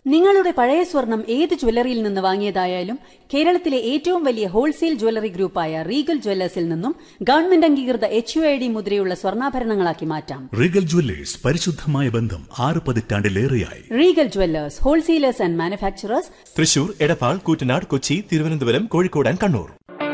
നിങ്ങളുടെ പഴയ സ്വർണം ഏത് ജ്വല്ലറിയിൽ നിന്ന് വാങ്ങിയതായാലും കേരളത്തിലെ ഏറ്റവും വലിയ ഹോൾസെയിൽ ജ്വല്ലറി ഗ്രൂപ്പായ റീഗൽ ജ്വല്ലേഴ്സിൽ നിന്നും ഗവൺമെന്റ് അംഗീകൃത എച്ച് യു ഐ ഡി മുദ്രയുള്ള സ്വർണ്ണാഭരണങ്ങളാക്കി മാറ്റാം റീഗൽ ജ്വല്ലേഴ്സ് പരിശുദ്ധമായ ബന്ധം ആറ് പതിറ്റാണ്ടിലേറെയായി Regal jewellers wholesalers and manufacturers Thrissur Edappal Koottanad Kochi Thiruvananthapuram Kozhikode and Kannur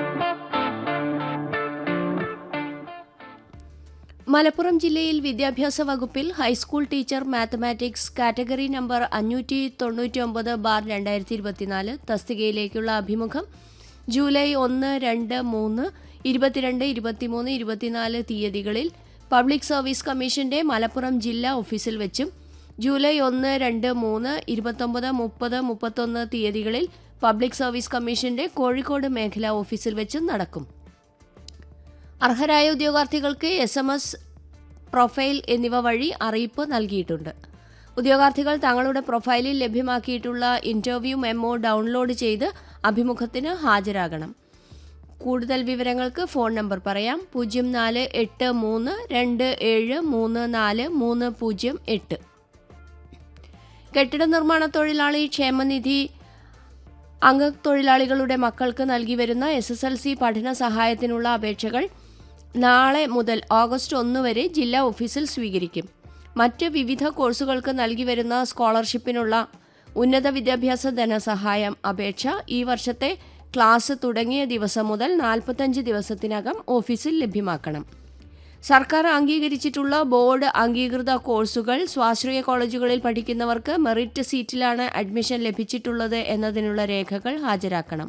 Malappuram ജില്ലയിൽ വിദ്യാഭ്യാസ വകുപ്പിൽ high school teacher mathematics category number അഞ്ഞൂറ്റി തൊണ്ണൂറ്റി ഒമ്പത് ബാർ രണ്ടായിരത്തി ഇരുപത്തിനാല് തസ്തികയിലേക്കുള്ള അഭിമുഖം ജൂലൈ ഒന്ന് രണ്ട് മൂന്ന് ഇരുപത്തിരണ്ട് ഇരുപത്തിമൂന്ന് ഇരുപത്തിനാല് തീയതികളിൽ പബ്ലിക് സർവീസ് കമ്മീഷന്റെ മലപ്പുറം ജില്ലാ ഓഫീസിൽ വെച്ചും ജൂലൈ ഒന്ന് രണ്ട് മൂന്ന് ഇരുപത്തൊമ്പത് മുപ്പത് മുപ്പത്തൊന്ന് തീയതികളിൽ പബ്ലിക് സർവീസ് കമ്മീഷന്റെ കോഴിക്കോട് മേഖലാ ഓഫീസിൽ വെച്ചും നടക്കും അർഹരായ ഉദ്യോഗാർത്ഥികൾക്ക് എസ് എം എസ് പ്രൊഫൈൽ എന്നിവ വഴി അറിയിപ്പ് നൽകിയിട്ടുണ്ട് ഉദ്യോഗാർത്ഥികൾ തങ്ങളുടെ പ്രൊഫൈലിൽ ലഭ്യമാക്കിയിട്ടുള്ള ഇന്റർവ്യൂ മെമ്മോ ഡൗൺലോഡ് ചെയ്ത് അഭിമുഖത്തിന് ഹാജരാകണം കൂടുതൽ വിവരങ്ങൾക്ക് ഫോൺ നമ്പർ പറയാം പൂജ്യം നാല് എട്ട് മൂന്ന് രണ്ട് ഏഴ് മൂന്ന് നാല് മൂന്ന് പൂജ്യം എട്ട് കെട്ടിട നിർമ്മാണ തൊഴിലാളി ക്ഷേമനിധി അംഗത്തൊഴിലാളികളുടെ മക്കൾക്ക് നൽകി വരുന്ന എസ് എസ് എൽ സി പഠന സഹായത്തിനുള്ള അപേക്ഷകൾ നാളെ മുതൽ ഓഗസ്റ്റ് ഒന്ന് വരെ ജില്ലാ ഓഫീസിൽ സ്വീകരിക്കും മറ്റ് വിവിധ കോഴ്സുകൾക്ക് നൽകി വരുന്ന സ്കോളർഷിപ്പിനുള്ള ഉന്നത വിദ്യാഭ്യാസ ധനസഹായം അപേക്ഷ ഈ വർഷത്തെ ക്ലാസ് തുടങ്ങിയ ദിവസം മുതൽ നാൽപ്പത്തഞ്ച് ദിവസത്തിനകം ഓഫീസിൽ ലഭ്യമാക്കണം സർക്കാർ അംഗീകരിച്ചിട്ടുള്ള ബോർഡ് അംഗീകൃത കോഴ്സുകൾ സ്വാശ്രയ കോളേജുകളിൽ പഠിക്കുന്നവർക്ക് മെറിറ്റ് സീറ്റിലാണ് അഡ്മിഷൻ ലഭിച്ചിട്ടുള്ളത് എന്നതിനുള്ള രേഖകൾ ഹാജരാക്കണം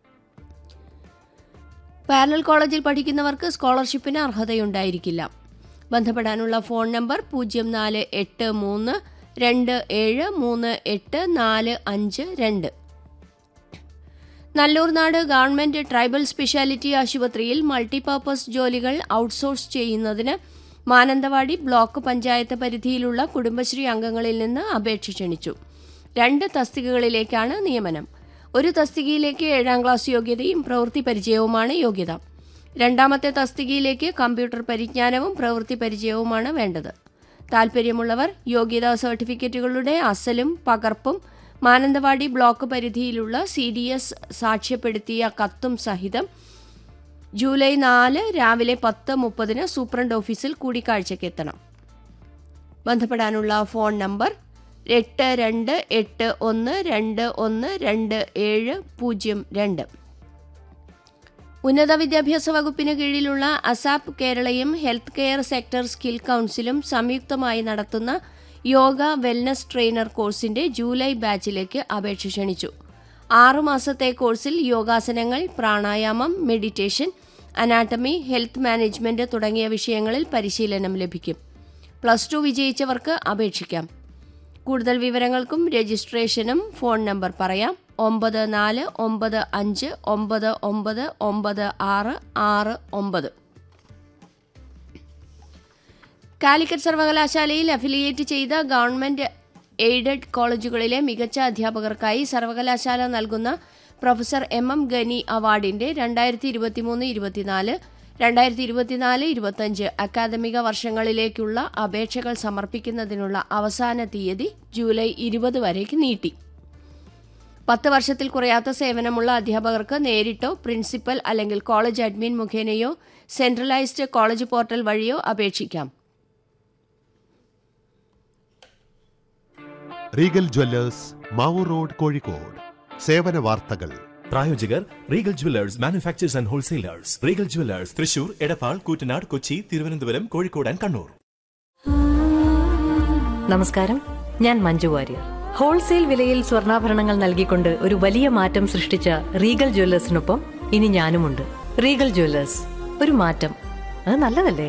പാരലൽ കോളേജിൽ പഠിക്കുന്നവർക്ക് സ്കോളർഷിപ്പിന് അർഹതയുണ്ടായിരിക്കില്ല ബന്ധപ്പെടാനുള്ള ഫോൺ നമ്പർ പൂജ്യം നാല് എട്ട് മൂന്ന് രണ്ട് ഏഴ് മൂന്ന് എട്ട് നാല് അഞ്ച് രണ്ട് നല്ലൂർനാട് ഗവൺമെന്റ് ട്രൈബൽ സ്പെഷ്യാലിറ്റി ആശുപത്രിയിൽ മൾട്ടിപർപ്പസ് ജോലികൾ ഔട്ട്സോഴ്സ് ചെയ്യുന്നതിന് മാനന്തവാടി ബ്ലോക്ക് പഞ്ചായത്ത് പരിധിയിലുള്ള കുടുംബശ്രീ അംഗങ്ങളിൽ നിന്ന് അപേക്ഷ ക്ഷണിച്ചു രണ്ട് തസ്തികകളിലേക്കാണ് നിയമനം ഒരു തസ്തികയിലേക്ക് ഏഴാം ക്ലാസ് യോഗ്യതയും പ്രവൃത്തി പരിചയവുമാണ് യോഗ്യത രണ്ടാമത്തെ തസ്തികയിലേക്ക് കമ്പ്യൂട്ടർ പരിജ്ഞാനവും പ്രവൃത്തി പരിചയവുമാണ് വേണ്ടത് താൽപ്പര്യമുള്ളവർ യോഗ്യതാ സർട്ടിഫിക്കറ്റുകളുടെ അസലും പകർപ്പും മാനന്തവാടി ബ്ലോക്ക് പരിധിയിലുള്ള സി ഡി എസ് സാക്ഷ്യപ്പെടുത്തിയ കത്തും സഹിതം ജൂലൈ നാല് രാവിലെ പത്ത് മുപ്പതിന് സൂപ്രണ്ട് ഓഫീസിൽ കൂടിക്കാഴ്ചയ്ക്ക് എത്തണം ബന്ധപ്പെടാനുള്ള ഫോൺ നമ്പർ എട്ട് രണ്ട് എട്ട് ഒന്ന് രണ്ട് ഒന്ന് രണ്ട് ഏഴ് പൂജ്യം രണ്ട് ഉന്നത വിദ്യാഭ്യാസ വകുപ്പിന് കീഴിലുള്ള അസാപ്പ് കേരളയും ഹെൽത്ത് കെയർ സെക്ടർ സ്കിൽ കൗൺസിലും സംയുക്തമായി നടത്തുന്ന യോഗ വെൽനസ് ട്രെയിനർ കോഴ്സിന്റെ ജൂലൈ ബാച്ചിലേക്ക് അപേക്ഷ ക്ഷണിച്ചു ആറുമാസത്തെ കോഴ്സിൽ യോഗാസനങ്ങൾ പ്രാണായാമം മെഡിറ്റേഷൻ അനാട്ടമി ഹെൽത്ത് മാനേജ്മെന്റ് തുടങ്ങിയ വിഷയങ്ങളിൽ പരിശീലനം ലഭിക്കും പ്ലസ് ടു വിജയിച്ചവർക്ക് അപേക്ഷിക്കാം കൂടുതൽ വിവരങ്ങൾക്കും രജിസ്ട്രേഷനും ഫോൺ നമ്പർ പറയാം ഒമ്പത് നാല് ഒമ്പത് അഞ്ച് ഒമ്പത് ഒമ്പത് ഒമ്പത് ആറ് ആറ് ഒമ്പത് കാലിക്കറ്റ് സർവകലാശാലയിൽ അഫിലിയേറ്റ് ചെയ്ത ഗവൺമെന്റ് എയ്ഡഡ് കോളേജുകളിലെ മികച്ച അധ്യാപകർക്കായി സർവകലാശാല നൽകുന്ന പ്രൊഫസർ എം എം ഗനി അവാർഡിന്റെ രണ്ടായിരത്തി ഇരുപത്തിമൂന്ന് ഇരുപത്തിനാല് രണ്ടായിരത്തി ഇരുപത്തിനാല് ഇരുപത്തഞ്ച് അക്കാദമിക വർഷങ്ങളിലേക്കുള്ള അപേക്ഷകൾ സമർപ്പിക്കുന്നതിനുള്ള അവസാന തീയതി ജൂലൈ ഇരുപത് വരേക്ക് നീട്ടി പത്ത് വർഷത്തിൽ കുറയാത്ത സേവനമുള്ള അധ്യാപകർക്ക് നേരിട്ടോ പ്രിൻസിപ്പൽ അല്ലെങ്കിൽ കോളേജ് അഡ്മിൻ മുഖേനയോ സെൻട്രലൈസ്ഡ് കോളേജ് പോർട്ടൽ വഴിയോ അപേക്ഷിക്കാം Regal jewellers Mavoor road Kozhikode സേവന വാർത്തകൾ പ്രായോജകർ Regal jewellers manufacturers and wholesalers Regal jewellers Thrissur Edappal Koottanad Kochi Thiruvananthapuram Kozhikode and Kannur നമസ്കാരം ഞാൻ മഞ്ജു വാര്യർ ഹോൾസെയിൽ വിലയിൽ സ്വർണ്ണാഭരണങ്ങൾ നൽകിക്കൊണ്ട് ഒരു വലിയ മാറ്റം സൃഷ്ടിച്ച റീഗൽ ജ്വല്ലേഴ്സിനൊപ്പം ഇനി ഞാനുമുണ്ട് റീഗൽ ജ്വല്ലേഴ്സ് ഒരു മാറ്റം അത് നല്ലതല്ലേ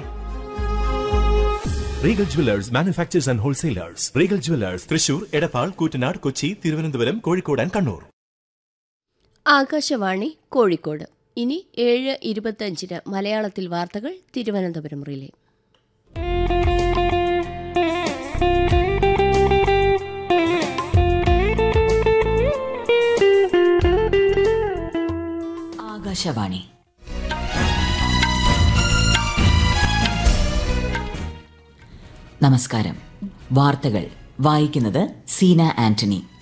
Regal jewellers manufacturers and wholesalers Regal jewellers Thrissur Edappal Koottanad Kochi Thiruvananthapuram Kozhikode and Kannur Akashvani Kozhikode ഇനി ഏഴ് ഇരുപത്തഞ്ചിന് മലയാളത്തിൽ വാർത്തകൾ തിരുവനന്തപുരം റിലേ ആകാശവാണി നമസ്കാരം വാർത്തകൾ വായിക്കുന്നത് സീന ആന്റണി